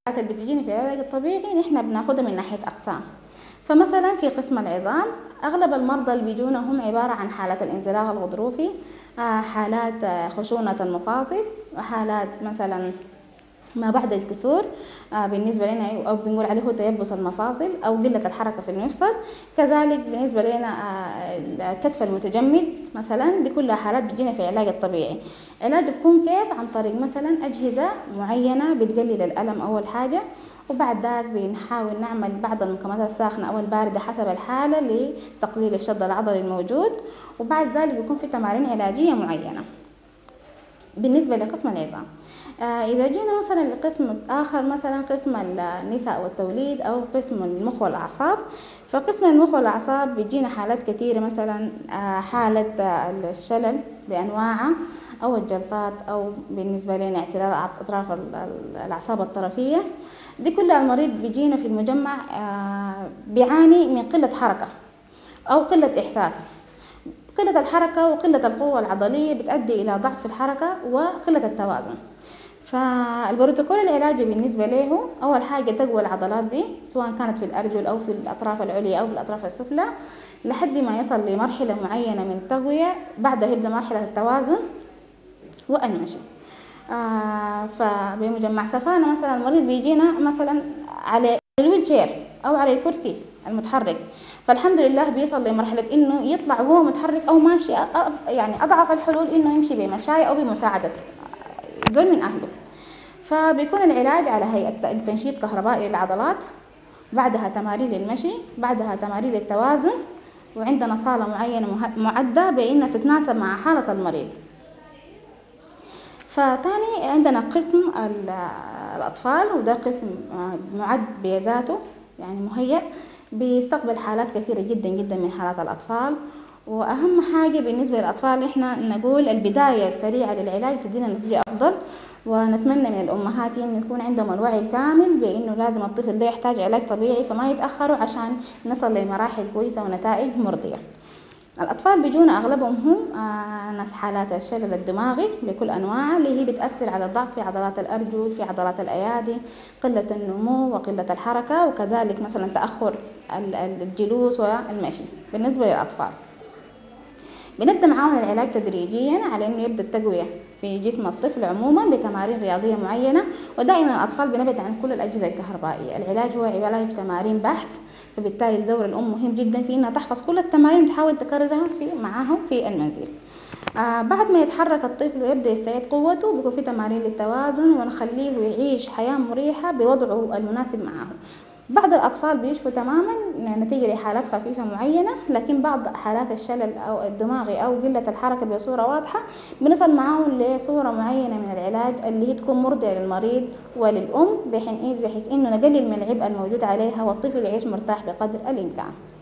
اللي بتجيني في العلاج الطبيعي نحن بناخدها من ناحية أقسام فمثلا في قسم العظام أغلب المرضى اللي بيجونا هم عبارة عن حالات الانزلاق الغضروفي آه، حالات آه، خشونة المفاصل وحالات مثلا ما بعد الكسور آه، بالنسبة لنا أو بنقول عليه هو تيبس المفاصل أو قلة الحركة في المفصل كذلك بالنسبة لنا آه، الكتف المتجمد مثلا دي كلها حالات بتجينا في العلاج الطبيعي علاج بكون كيف عن طريق مثلا أجهزة معينة بتقلل الألم أول حاجة وبعد ذاك بنحاول نعمل بعض المكملات الساخنة أو الباردة حسب الحالة لتقليل الشد العضلي الموجود وبعد ذلك بيكون في تمارين علاجية معينة بالنسبة لقسم العظام آه، إذا جينا مثلا لقسم آخر مثلا قسم النساء والتوليد أو قسم المخ والأعصاب فقسم المخ والأعصاب بيجينا حالات كثيرة مثلا آه، حالة آه، الشلل بأنواعها أو الجلطات أو بالنسبة لنا اعتلال أطراف ال- ال- الأعصاب الطرفية دي كلها المريض بيجينا في المجمع آه، بيعاني من قلة حركة أو قلة إحساس قلة الحركة وقلة القوة العضلية بتؤدي إلى ضعف الحركة وقلة التوازن فالبروتوكول العلاجي بالنسبة له أول حاجة تقوى العضلات دي سواء كانت في الأرجل أو في الأطراف العليا أو في الأطراف السفلى لحد ما يصل لمرحلة معينة من التقوية بعدها يبدأ مرحلة التوازن والمشي آه فبمجمع سفانة مثلا المريض بيجينا مثلا على الويل شير أو على الكرسي المتحرك فالحمد لله بيصل لمرحلة إنه يطلع وهو متحرك أو ماشي أ- أ- يعني أضعف الحلول إنه يمشي بمشاية أو بمساعدة دول من أهله فبيكون العلاج على هيئة تنشيط كهربائي للعضلات بعدها تمارين للمشي بعدها تمارين للتوازن وعندنا صالة معينة مه- معدة بأنها تتناسب مع حالة المريض فتاني عندنا قسم ال- الأطفال وده قسم آه، معد بذاته يعني مهيأ بيستقبل حالات كثيرة جدا جدا من حالات الأطفال وأهم حاجة بالنسبة للأطفال إحنا نقول البداية السريعة للعلاج تدينا نتيجة أفضل ونتمنى من الأمهات إن يكون عندهم الوعي الكامل بإنه لازم الطفل ده يحتاج علاج طبيعي فما يتأخروا عشان نصل لمراحل كويسة ونتائج مرضية. الأطفال بيجونا أغلبهم هم آه، ناس حالات الشلل الدماغي بكل أنواعه اللي هي بتأثر على الضعف في عضلات الأرجل في عضلات الأيادي قلة النمو وقلة الحركة وكذلك مثلا تأخر ال- ال- الجلوس والمشي بالنسبة للأطفال بنبدأ معاهم العلاج تدريجيا على إنه يبدأ التقوية في جسم الطفل عموما بتمارين رياضية معينة ودائما الأطفال بنبعد عن كل الأجهزة الكهربائية العلاج هو علاج تمارين بحت فبالتالي دور الأم مهم جدا في إنها تحفظ كل التمارين وتحاول تكررها في معاهم في المنزل آه بعد ما يتحرك الطفل ويبدأ يستعيد قوته بيكون في تمارين للتوازن ونخليه يعيش حياة مريحة بوضعه المناسب معه بعض الأطفال بيشفوا تماما نتيجة لحالات خفيفة معينة لكن بعض حالات الشلل أو الدماغي أو قلة الحركة بصورة واضحة بنصل معاهم لصورة معينة من العلاج اللي هي تكون مرضية للمريض وللأم بحيث بحيث إنه نقلل من العبء الموجود عليها والطفل يعيش مرتاح بقدر الإمكان